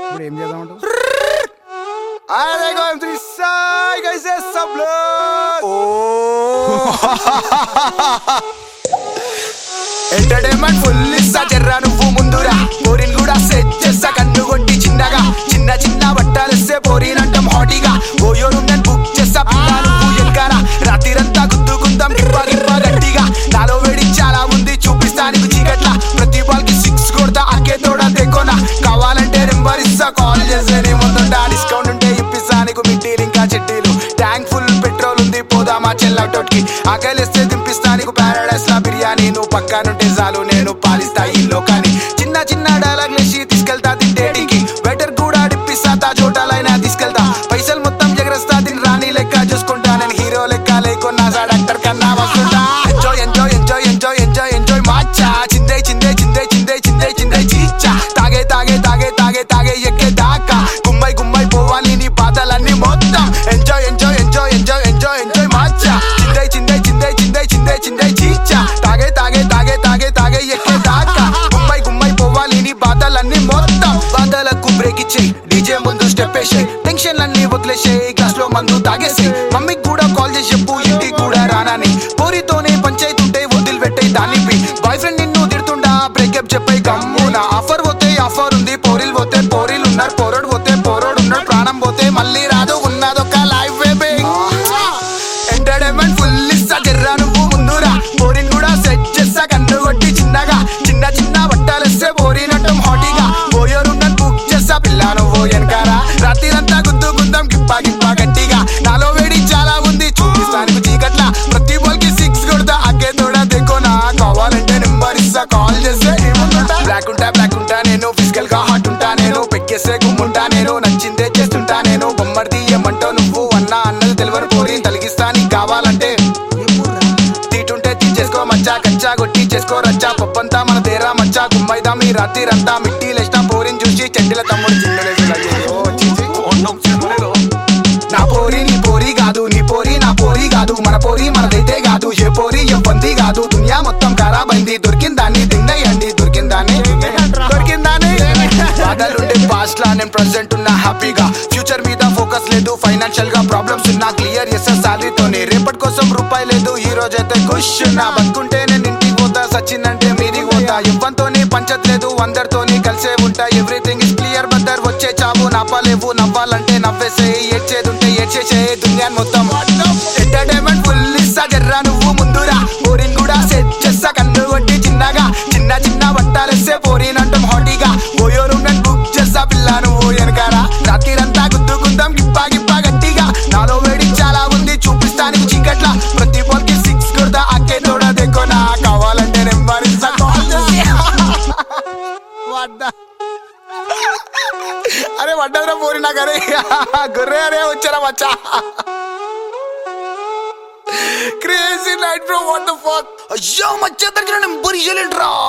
ఇప్పుడు ఏం చేద్దామంటావు अरे गोइम थ्री साई कैसे सब लोग ఎంటర్టైన్మెంట్ ఫుల్ ఇస్తా జర్రా నువ్వు ముందురా పోరిని కూడా సెట్ చేస్తా కన్ను కొట్టి చిన్నగా చిన్న చిన్న బట్టాలిస్తే పోరినంటాం హాటీగా ఓయోరు నేను బుక్ చేస్తా పిల్ల నువ్వు ఎన్కారా రాత్రిరంతా గుద్దుకుందాం గిప్ప గిప్ప గట్టిగా నాలో వేడి చాలా ఉంది చూపిస్తా నీకు చీకట్ల ప్రతి బాల్ కి సిక్స్ కొడతా అక్కే తోడా తెకోనా కావాలంటే నెంబర్ ఇస్తా కాల్ చేస్తే నీ ముందుంటా డిస్కౌంట్ ఉంటే ఇప్పిస్తా నీకు మిట్టీలు ఇంకా చిట్టీలు ట్యాంక్ ఫుల్ పెట్రోల్ ఉంది పోదామా చెల్లటోట్కి ఆకలిస్తే దింపిస్తా నీకు పారాడైస్ లా బిర్యానీ నువ్వు పక్కనుంటే చాలు నేను పాలిస్తా ఈ లోకాన్ని చిన్న చిన్న డైలాగ్ లేచి తీసుకెళ్తా తింటేటికి వెటర్ కూడా డిప్పిస్తా తా చోటాలైనా తీసుకెళ్తా పైసలు మొత్తం ఎగరేస్తా దీని రాణి లెక్క చూసుకుంటా నేను హీరో లెక్క లేకున్నా సా డాక్టర్ కన్నా వస్తుంటా enjoy enjoy enjoy enjoy enjoy enjoy మాచా చిందే చిందే చిందే చిందే చిందే చిందే చీచా తాగే తాగే తాగే తాగే తాగే ఎక్కే దాకా గుమ్మై గుమ్మై పోవాలి నీ బాధలన్నీ మొత్తం enjoy enjoy enjoy enjoy enjoy enjoy మాచా చిందే చిందే చిందే చిందే చిందే చిందే చీచా తాగే తాగే తాగే తాగే తాగే ఎక్కే దాకా గుమ్మై గుమ్మై పోవాలి నీ బాధలన్నీ మొత్తం బాధలకు బ్రేక్ ఇచ్చేయి డీజే ముందు స్టెప్ వేసేయి టెన్షన్ అన్ని వదిలేసేయి గ్లాస్ లో మందు తాగేసి మమ్మీకి కూడా కాల్ చేసి చెప్పు ఇంటికి కూడా రానని పోరితోనే పంచాయతీ ఉంటే వదిలి పెట్టేయి దాన్ని బాయ్ ఫ్రెండ్ నిన్ను తిడుతుండా బ్రేకప్ చెప్పాయి గమ్మున ఆఫర్ పోతే ఆఫర్ ఉంది పోరిల్ పోతే పోరిల్ ఉన్నారు పోరోడు పోతే పోరోడు ఉన్నాడు ప్రాణం పోతే మళ్ళీ రాదు ఉన్నదొక లైఫ్ వేబే ఎంటర్టైన్మెంట్ ఫుల్ ఇస్తా జర్రా నువ్వు ముందురా పోరిని కూడా సెట్ చేస్తా కన్ను కొట్టి చిన్నగా చిన్న చిన్న బట్టాలేస్తే పోరినట్టం హాటీగా పోయోరు నన్ను బుక్ చేస్తా పిల్ల నువ్వు వెనకారా రాత్రిరంతా గుద్దుకుందాం గిప్ప గిప్ప గట్టిగా నాలో వేడి చాలా ఉంది చూపిస్తానికి చీకట్ల ప్రతి బాల్ కి సిక్స్ కొడతా అగ్గే తోడా తెకోనా కావాలంటే నెంబర్ ఇస్తా కాల్ చేస్తే బ్లాక్ ఉంటా బ్లాక్ ఉంటా నేను ఫిజికల్ గా హాట్ ఉంటా నేను పెక్కేసే గుమ్ముంటా నేను నచ్చిందే చేస్తుంటా నేను బొమ్మడి ఏమంటావు నువ్వు అన్నా అన్నది తెలివరు పోరి తలిగిస్తా నీకు కావాలంటే తీటుంటే తీసేసుకో మచ్చా కచ్చా కొట్టి చేసుకో రచ్చా పప్పంతా మన తేరా మచ్చా గుమ్మైదా మీ రాత్రిరంతా మిట్టి లేస్తా పోరిని చూసి చెడ్డిల తమ్ముడు చిందలేసి నా పోరి నీ పోరి కాదు నీ పోరి నా పోరి కాదు మన పోరి మనదైతే కాదు ఏ పోరి ఎవ్వంది కాదు దునియా మొత్తం ఖరాబ్ అయింది దొరికిందాన్ని తిన్నయండి దొరికిందాన్ని దొరికిందాన్ని బాధలుండే పాస్ట్ లా నేను ప్రెసెంట్ ఉన్నా హ్యాపీగా ఫ్యూచర్ మీద ఫోకస్ లేదు ఫైనాన్షియల్ గా ప్రాబ్లమ్స్ ఉన్నా క్లియర్ చేసే సాలరీతోనే రేపటి కోసం రూపాయి లేదు ఈ రోజైతే ఖుష్ ఉన్నా బతుకుంటే నేను ఇంటికి పోతా సచిందంటే మీదికి పోతా ఇవ్వంతోని పంచట్లేదు అందరితోని కలిసే ఉంటా ఎవ్రీథింగ్ ఇస్ క్లియర్ బద్దర్ వచ్చే చావు నవ్వలేవు నవ్వాలంటే నవ్వేసే ఏడ్చేదుంటే ఏడ్చేసే దునియా మొత్తం ఎంటర్టైన్మెంట్ ఫుల్ ఇస్తా జర్రా నువ్వు ముందురా పోరిని కూడా సెట్ చేస్తా కన్ను కొట్టి చిన్నగా చిన్న చిన్న బట్టాలేస్తే పోరినంటాం హాటీగా పోయోరు నన్ను బుక్ చేస్తా పిల్ల నువ్వు వెనకారా రాత్రిరంతా గుద్దుకుందాం గిప్ప గిప్ప గట్టిగా నాలో వేడి చాలా ఉంది చూపిస్తానికి చీకట్ల ప్రతి బాల్ కి సిక్స్ కొడతా అక్కే తోడా తెకోనా కావాలంటే నెంబర్ ఇస్తా కాల్ చేసి వడ్డా అరే వడ్డదరా పోరి నాకు అరే గొర్రె అరే వచ్చారా మచ్చా crazy night bro what the fuck అయ్యో మచ్చ దగ్గర నెంబర్ ఇయ్యలేంట్రా